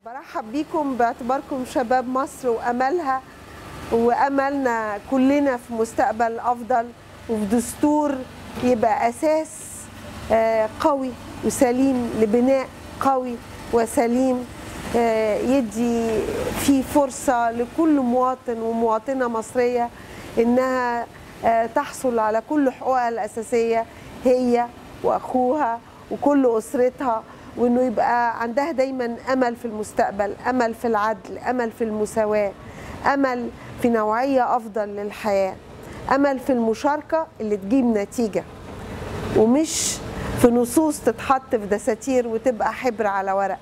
برحب بيكم باعتباركم شباب مصر واملها واملنا كلنا في مستقبل افضل وفي دستور يبقى اساس آه، قوي وسليم لبناء قوي وسليم آه، يدي فيه فرصه لكل مواطن ومواطنه مصريه انها آه، تحصل على كل حقوقها الاساسيه هي واخوها وكل اسرتها وانه يبقى عندها دايما امل في المستقبل امل في العدل امل في المساواه امل في نوعيه افضل للحياه امل في المشاركه اللي تجيب نتيجه ومش في نصوص تتحط في دساتير وتبقى حبر على ورق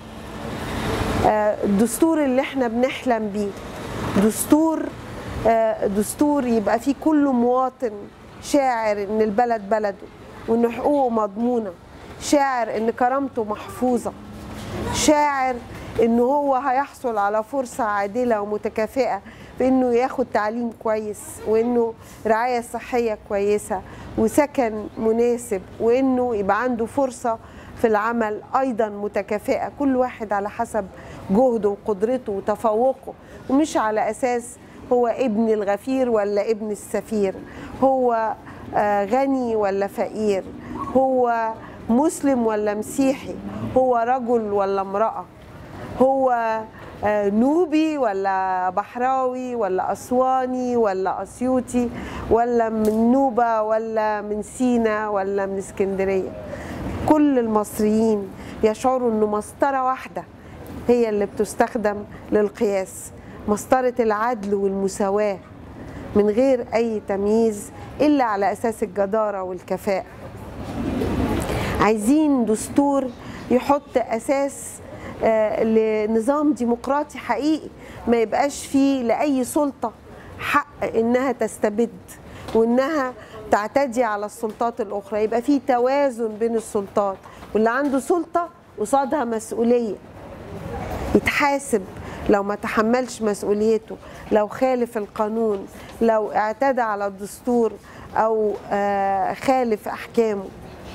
آه، الدستور اللي احنا بنحلم بيه دستور آه، دستور يبقى فيه كل مواطن شاعر ان البلد بلده وان حقوقه مضمونه شاعر ان كرامته محفوظه شاعر ان هو هيحصل على فرصه عادله ومتكافئه بانه ياخد تعليم كويس وانه رعايه صحيه كويسه وسكن مناسب وانه يبقى عنده فرصه في العمل ايضا متكافئه كل واحد على حسب جهده وقدرته وتفوقه ومش على اساس هو ابن الغفير ولا ابن السفير هو آه، غني ولا فقير هو مسلم ولا مسيحي هو رجل ولا امرأة هو آه، نوبي ولا بحراوي ولا أسواني ولا أسيوطي ولا من نوبة ولا من سينا ولا من اسكندرية كل المصريين يشعروا أنه مسطرة واحدة هي اللي بتستخدم للقياس مسطرة العدل والمساواة من غير أي تمييز إلا على أساس الجدارة والكفاءة عايزين دستور يحط اساس آه، لنظام ديمقراطي حقيقي ما يبقاش فيه لاي سلطه حق انها تستبد وانها تعتدي على السلطات الاخرى يبقى فيه توازن بين السلطات واللي عنده سلطه قصادها مسؤوليه يتحاسب لو ما تحملش مسؤوليته لو خالف القانون لو اعتدى على الدستور او آه، خالف احكامه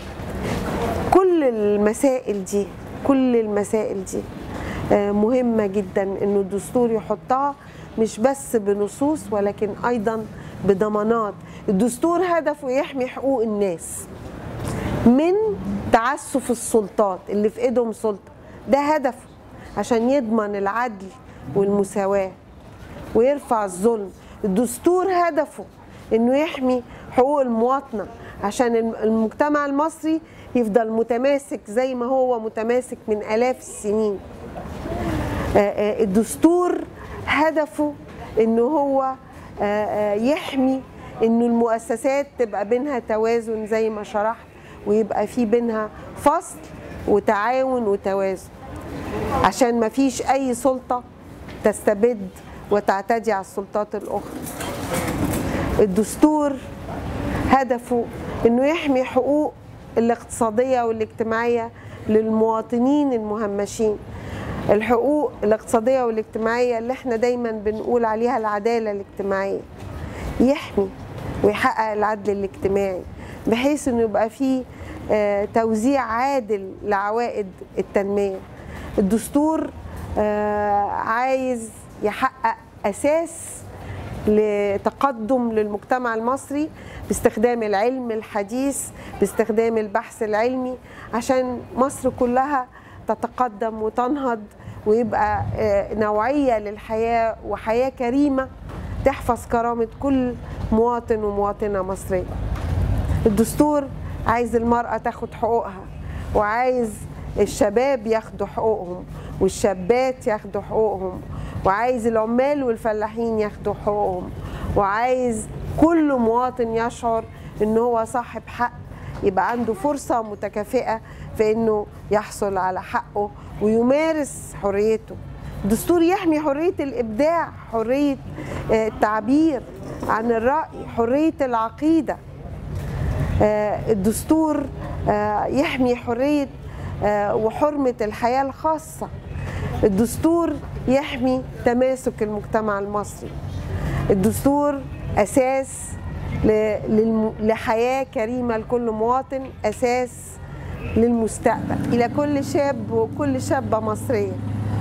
كل المسائل دي كل المسائل دي آه، مهمة جدا انه الدستور يحطها مش بس بنصوص ولكن ايضا بضمانات الدستور هدفه يحمي حقوق الناس من تعسف السلطات اللي في ايدهم سلطة ده هدفه عشان يضمن العدل والمساواة ويرفع الظلم الدستور هدفه انه يحمي حقوق المواطنة عشان الم- المجتمع المصري يفضل متماسك زي ما هو متماسك من آلاف السنين آه، آه، الدستور هدفه انه هو آه، آه، يحمي انه المؤسسات تبقى بينها توازن زي ما شرحت ويبقى في بينها فصل وتعاون وتوازن عشان ما فيش اي سلطه تستبد وتعتدي على السلطات الاخرى الدستور هدفه انه يحمي حقوق الاقتصاديه والاجتماعيه للمواطنين المهمشين الحقوق الاقتصاديه والاجتماعيه اللي احنا دايما بنقول عليها العداله الاجتماعيه يحمي ويحقق العدل الاجتماعي بحيث انه يبقى فيه آه، توزيع عادل لعوائد التنميه الدستور آه، عايز يحقق اساس لتقدم للمجتمع المصري باستخدام العلم الحديث باستخدام البحث العلمي عشان مصر كلها تتقدم وتنهض ويبقى آه، نوعية للحياة وحياة كريمة تحفظ كرامة كل مواطن ومواطنة مصرية الدستور عايز المرأة تاخد حقوقها وعايز الشباب ياخدوا حقوقهم والشابات ياخدوا حقوقهم وعايز العمال والفلاحين ياخدوا حقوقهم وعايز كل مواطن يشعر ان هو صاحب حق يبقى عنده فرصة متكافئة في انه يحصل على حقه ويمارس حريته الدستور يحمي حرية الإبداع حرية آه، التعبير عن الرأي حرية العقيدة آه، الدستور آه، يحمي حرية آه، وحرمة الحياة الخاصة الدستور يحمي تماسك المجتمع المصري الدستور أساس ل- للم- لحياة كريمة لكل مواطن أساس للمستقبل إلى كل شاب وكل شابة مصرية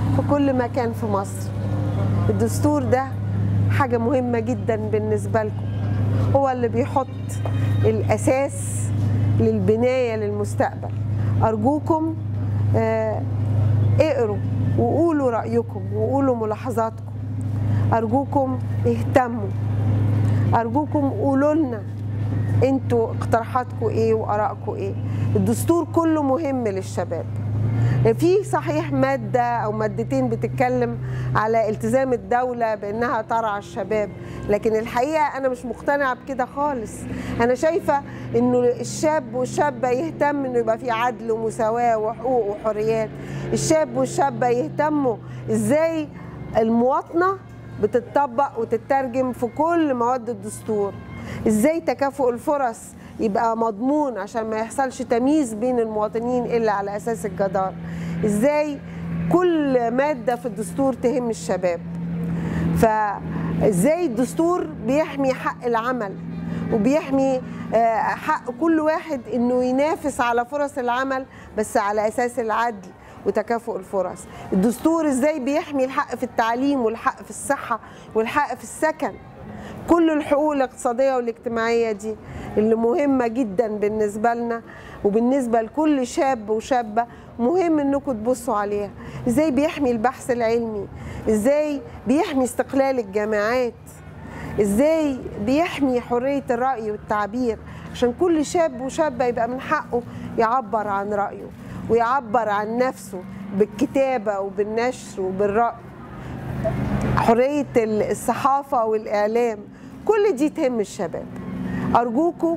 في كل مكان في مصر الدستور ده حاجة مهمة جدا بالنسبة لكم هو اللي بيحط الأساس للبناية للمستقبل أرجوكم آه، اقروا وقولوا رأيكم وقولوا ملاحظاتكم أرجوكم اهتموا أرجوكم قولوا لنا انتوا اقتراحاتكم ايه وارائكم ايه الدستور كله مهم للشباب في صحيح مادة أو مادتين بتتكلم على التزام الدولة بأنها ترعى الشباب لكن الحقيقة أنا مش مقتنعة بكده خالص أنا شايفة أنه الشاب والشابة يهتم أنه يبقى في عدل ومساواة وحقوق وحريات الشاب والشابة يهتموا إزاي المواطنة بتطبق وتترجم في كل مواد الدستور ازاي تكافؤ الفرص يبقى مضمون عشان ما يحصلش تمييز بين المواطنين الا على اساس الجدار ازاي كل ماده في الدستور تهم الشباب فازاي الدستور بيحمي حق العمل وبيحمي آه، حق كل واحد انه ينافس على فرص العمل بس على اساس العدل وتكافؤ الفرص الدستور ازاي بيحمي الحق في التعليم والحق في الصحه والحق في السكن كل الحقوق الاقتصاديه والاجتماعيه دي اللي مهمه جدا بالنسبه لنا وبالنسبه لكل شاب وشابه مهم انكم تبصوا عليها ازاي بيحمي البحث العلمي ازاي بيحمي استقلال الجامعات ازاي بيحمي حريه الراي والتعبير عشان كل شاب وشابه يبقى من حقه يعبر عن رايه ويعبر عن نفسه بالكتابه وبالنشر وبالراي حريه الصحافه والاعلام كل دي تهم الشباب ارجوكم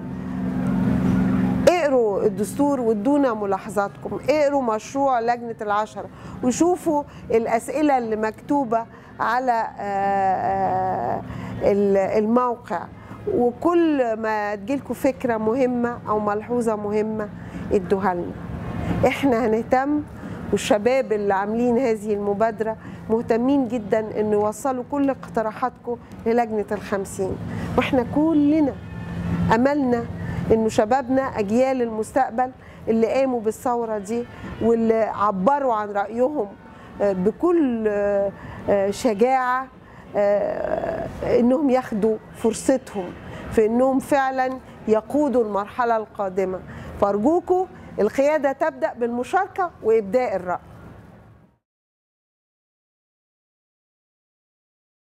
اقروا الدستور وادونا ملاحظاتكم اقروا مشروع لجنة العشرة وشوفوا الأسئلة اللي مكتوبة على آه، آه، الموقع وكل ما تجيلكم فكرة مهمة أو ملحوظة مهمة ادوها لنا احنا هنهتم والشباب اللي عاملين هذه المبادرة مهتمين جدا ان يوصلوا كل اقتراحاتكم للجنة الخمسين واحنا كلنا املنا انه شبابنا اجيال المستقبل اللي قاموا بالثوره دي واللي عبروا عن رايهم آه، بكل آه، آه، شجاعه انهم ياخدوا فرصتهم في انهم فعلا يقودوا المرحله القادمه فارجوكم القياده تبدا بالمشاركه وابداء الراي